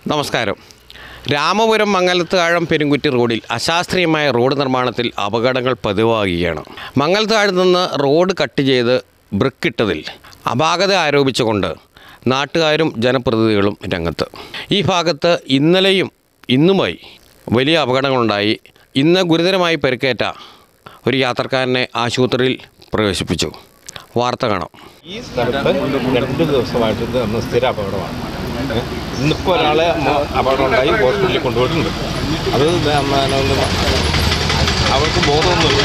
നമസ്കാരം രാമപുരം മംഗലത്താഴം പെരുങ്കുറ്റി റോഡിൽ അശാസ്ത്രീയമായ റോഡ് നിർമ്മാണത്തിൽ അപകടങ്ങൾ പതിവാകുകയാണ് മംഗലത്താഴത്ത് നിന്ന് റോഡ് കട്ട് ചെയ്ത് ബ്രിക്കിട്ടതിൽ അപാകത ആരോപിച്ചുകൊണ്ട് നാട്ടുകാരും ജനപ്രതിനിധികളും രംഗത്ത് ഈ ഭാഗത്ത് ഇന്നലെയും ഇന്നുമായി വലിയ അപകടങ്ങളുണ്ടായി ഇന്ന് ഗുരുതരമായി പരിക്കേറ്റ ഒരു യാത്രക്കാരനെ ആശുപത്രിയിൽ പ്രവേശിപ്പിച്ചു വാർത്ത കാണാം ഈ സ്ഥലത്ത് രണ്ട് ദിവസമായിട്ട് ഇത് അന്ന് സ്ഥിര അപകടമാണ് ഏ? ഇന്നിപ്പോൾ ഒരാളെ മ- അപകടം ഉണ്ടായി ഹോസ്പിറ്റലിൽ കൊണ്ടുപോയിട്ടുണ്ട് അത് ദ- മ- ന- അവർക്ക് ബോധമൊന്നുമില്ല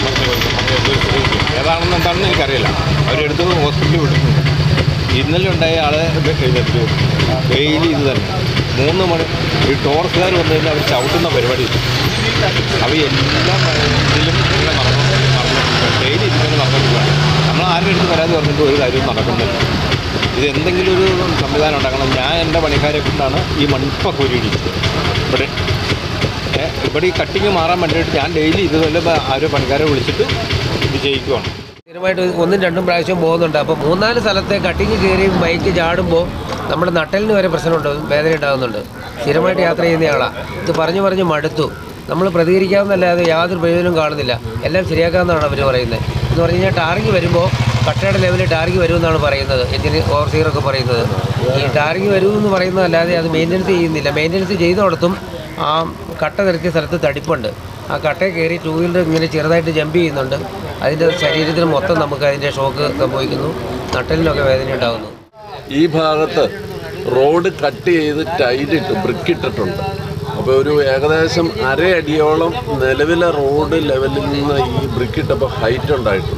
ഏതാണെന്ന് എന്താണെന്ന് എനിക്കറിയില്ല അവരെടുത്ത് ഹോസ്പിറ്റലിൽ വിട്ടിട്ടുണ്ട് ഇന്നലെ ഉണ്ടായ ആളെ കഴിഞ്ഞിട്ട് ഡെയിലി ഇത് തന്നെ മൂന്ന് മണി ഈ ടോർച്ചുകാർ വന്നു കഴിഞ്ഞാൽ അവർ ചവിട്ടുന്ന പരിപാടി അവ എല്ലാം ഇതിലും ഇങ്ങനെ നടന്നു ഡെയിലി ഇതിങ്ങനെ നടന്നിട്ടുള്ളതാണ് നമ്മൾ ആരുടെ അടുത്ത് പരാതി പറഞ്ഞിട്ട് ഒരു കാര്യവും നടക്കുന്നില്ല ഇത് എന്തെങ്കിലും ഒരു സംവിധാനം ഉണ്ടാക്കണം ഞാൻ എൻ്റെ പണിക്കാരെ കൊണ്ടാണ് ഈ മൺപ കോരിയിടിച്ചത് ഇവിടെ ഏ, ഇവിടെ ഈ കട്ടിങ് മാറാൻ വേണ്ടിയിട്ട് ഞാൻ ഡെയിലി ഇതുപോലെ ആരോ പണിക്കാരെ വിളിച്ചിട്ട് ഇത് ചെയ്യിക്കുവാണ് സ്ഥിരമായിട്ട് ഒന്നും രണ്ടും പ്രാവശ്യം പോകുന്നുണ്ട് അപ്പോൾ മൂന്നാല് സ്ഥലത്തെ കട്ടിങ് കയറി ബൈക്ക് ചാടുമ്പോൾ നമ്മുടെ നട്ടലിന് വരെ പ്രശ്നമുണ്ട് വേദന ഉണ്ടാകുന്നുണ്ട് സ്ഥിരമായിട്ട് യാത്ര ചെയ്യുന്നയാളാണ് ഇത് പറഞ്ഞു പറഞ്ഞ് മടുത്തു നമ്മൾ പ്രതികരിക്കാമെന്നല്ലാതെ യാതൊരു പ്രയോജനവും കാണുന്നില്ല എല്ലാം ശരിയാക്കാമെന്നാണ് അവർ പറയുന്നത് എന്ന് പറഞ്ഞു കഴിഞ്ഞാൽ ടാറിങ് വരുമ്പോൾ കട്ടയുടെ ലെവലിൽ ടാറിങ് വരുമെന്നാണ് പറയുന്നത് എഞ്ചിന് ഓവർസീറൊക്കെ പറയുന്നത് ഈ ടാറിങ് വരുമെന്ന് പറയുന്നതല്ലാതെ അത് മെയിൻ്റനൻസ് ചെയ്യുന്നില്ല മെയിൻ്റനൻസ് ചെയ്തോടത്തും ആ കട്ട നിരത്തിയ സ്ഥലത്ത് തടിപ്പുണ്ട് ആ കട്ടയിൽ കയറി ടൂ വീലർ ഇങ്ങനെ ചെറുതായിട്ട് ജമ്പ് ചെയ്യുന്നുണ്ട് അതിൻ്റെ ശരീരത്തിൽ മൊത്തം നമുക്ക് അതിൻ്റെ ഷോക്ക് സംഭവിക്കുന്നു നട്ടലിനൊക്കെ വേദന ഉണ്ടാകുന്നു ഈ ഭാഗത്ത് റോഡ് കട്ട് ചെയ്ത് ടൈലിട്ട് ബ്രിക്കിട്ടിട്ടുണ്ട് അപ്പോൾ ഒരു ഏകദേശം അരയടിയോളം നിലവിലെ റോഡ് ലെവലിൽ നിന്ന് ഈ ബ്രിക്കിട്ടപ്പോൾ ഹൈറ്റ് ഉണ്ടായിട്ടുണ്ട്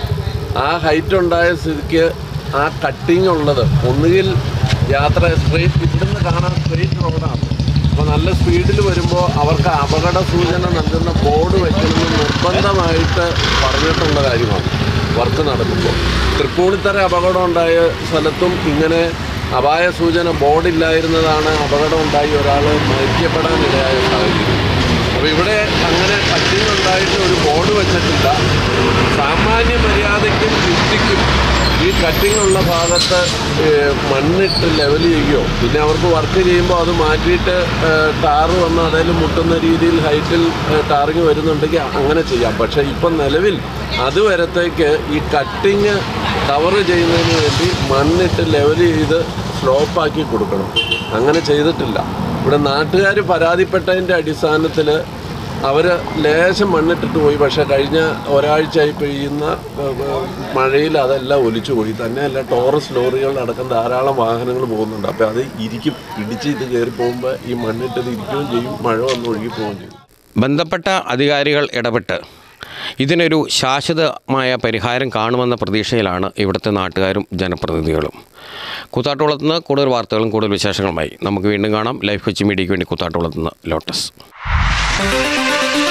ആ ഹൈറ്റ് ഉണ്ടായ സ്ഥിതിക്ക് ആ കട്ടിങ് ഉള്ളത് ഒന്നുകിൽ യാത്ര സ്ട്രെയിറ്റ് ഇവിടുന്ന് കാണാൻ സ്ട്രെയിറ്റ് റോഡാണ് അപ്പോൾ നല്ല സ്പീഡിൽ വരുമ്പോൾ അവർക്ക് അപകട സൂചന നൽകുന്ന ബോർഡ് വയ്ക്കണമെന്ന് നിർബന്ധമായിട്ട് പറഞ്ഞിട്ടുള്ള കാര്യമാണ് വർക്ക് നടക്കുമ്പോൾ തൃപ്പൂണിത്തറ അപകടം ഉണ്ടായ സ്ഥലത്തും ഇങ്ങനെ അപായ സൂചന ബോർഡില്ലായിരുന്നതാണ് അപകടം ഉണ്ടായി ഒരാൾ മരിക്കപ്പെടാനിടയായ സാഹചര്യം അപ്പോൾ ഇവിടെ അങ്ങനെ കട്ടിങ് ഉണ്ടായിട്ട് ഒരു ബോർഡ് വെച്ചിട്ടില്ല സാമാന്യ മര്യാദയ്ക്കും യുക്തിക്കും ഈ കട്ടിങ് ഉള്ള ഭാഗത്ത് ഏഹ്, മണ്ണിട്ട് ലെവൽ ചെയ്യുകയോ പിന്നെ അവർക്ക് വർക്ക് ചെയ്യുമ്പോൾ അത് മാറ്റിയിട്ട് ഏഹ്, ടാറ് വന്ന് അതിൽ മുട്ടുന്ന രീതിയിൽ ഹൈറ്റിൽ ഏഹ്, ടാറിങ് വരുന്നുണ്ടെങ്കിൽ അങ്ങനെ ചെയ്യാം പക്ഷേ ഇപ്പം നിലവിൽ അതുവരത്തേക്ക് ഈ കട്ടിങ് കവർ ചെയ്യുന്നതിന് വേണ്ടി മണ്ണിട്ട് ലെവൽ ചെയ്ത് സ്ലോപ്പാക്കി കൊടുക്കണം അങ്ങനെ ചെയ്തിട്ടില്ല ഇവിടെ നാട്ടുകാർ പരാതിപ്പെട്ടതിൻ്റെ അടിസ്ഥാനത്തിൽ അവർ ലേശം മണ്ണിട്ടിട്ട് പോയി പക്ഷേ കഴിഞ്ഞ ഒരാഴ്ചയായി പെയ്യുന്ന ഏഹ്, ഏഹ്, മഴയിൽ അതെല്ലാം ഒലിച്ചു പോയി തന്നെയല്ല ടോറസ് ലോറികൾ അടക്കം ധാരാളം വാഹനങ്ങൾ പോകുന്നുണ്ട് അപ്പോൾ അത് ഇരിക്കും ഇടിച്ച് ഇത് കയറി പോകുമ്പോൾ ഈ മണ്ണിട്ടത് ഇരിക്കുകയും ചെയ്യും മഴ വന്ന് ഒഴുകി പോവുകയും ചെയ്യും ബന്ധപ്പെട്ട അധികാരികൾ ഇടപെട്ട് ഇതിനൊരു ശാശ്വതമായ പരിഹാരം കാണുമെന്ന പ്രതീക്ഷയിലാണ് ഇവിടുത്തെ നാട്ടുകാരും ജനപ്രതിനിധികളും കൂത്താട്ടുകുളത്ത് നിന്ന് കൂടുതൽ വാർത്തകളും കൂടുതൽ വിശേഷങ്ങളുമായി നമുക്ക് വീണ്ടും കാണാം ലൈഫ് കൊച്ചി മീഡിയയ്ക്ക് വേണ്ടി കൂത്താട്ടുകുളത്ത് നിന്ന് ലോട്ടസ്